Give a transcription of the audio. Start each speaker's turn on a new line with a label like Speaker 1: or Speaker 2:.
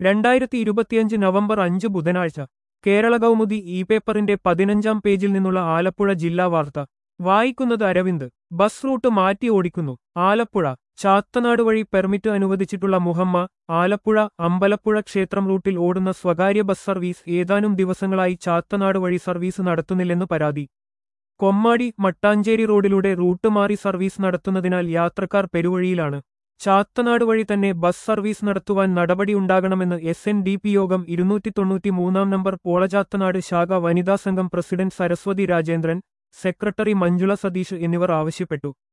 Speaker 1: രണ്ടായിരത്തി ഇരുപത്തിയഞ്ച് നവംബർ അഞ്ച് ബുധനാഴ്ച കേരള കൗമുദി ഇ പേപ്പറിന്റെ പതിനഞ്ചാം പേജിൽ നിന്നുള്ള ആലപ്പുഴ ജില്ലാ വാർത്ത വായിക്കുന്നത് അരവിന്ദ് ബസ് റൂട്ട് മാറ്റി ഓടിക്കുന്നു ആലപ്പുഴ ചാത്തനാട് വഴി പെർമിറ്റ് അനുവദിച്ചിട്ടുള്ള മുഹമ്മ ആലപ്പുഴ അമ്പലപ്പുഴ ക്ഷേത്രം റൂട്ടിൽ ഓടുന്ന സ്വകാര്യ ബസ് സർവീസ് ഏതാനും ദിവസങ്ങളായി ചാത്തനാട് വഴി സർവീസ് നടത്തുന്നില്ലെന്ന് പരാതി കൊമ്മാടി മട്ടാഞ്ചേരി റോഡിലൂടെ റൂട്ട് മാറി സർവീസ് നടത്തുന്നതിനാൽ യാത്രക്കാർ പെരുവഴിയിലാണ് ചാത്തനാട് വഴി തന്നെ ബസ് സർവീസ് നടത്തുവാൻ നടപടിയുണ്ടാകണമെന്ന് എസ് എൻ ഡി പി യോഗം ഇരുന്നൂറ്റി തൊണ്ണൂറ്റി മൂന്നാം നമ്പർ പോളചാത്തനാട് ശാഖ വനിതാ സംഘം പ്രസിഡന്റ് സരസ്വതി രാജേന്ദ്രൻ സെക്രട്ടറി മഞ്ജുള സതീഷ് എന്നിവർ ആവശ്യപ്പെട്ടു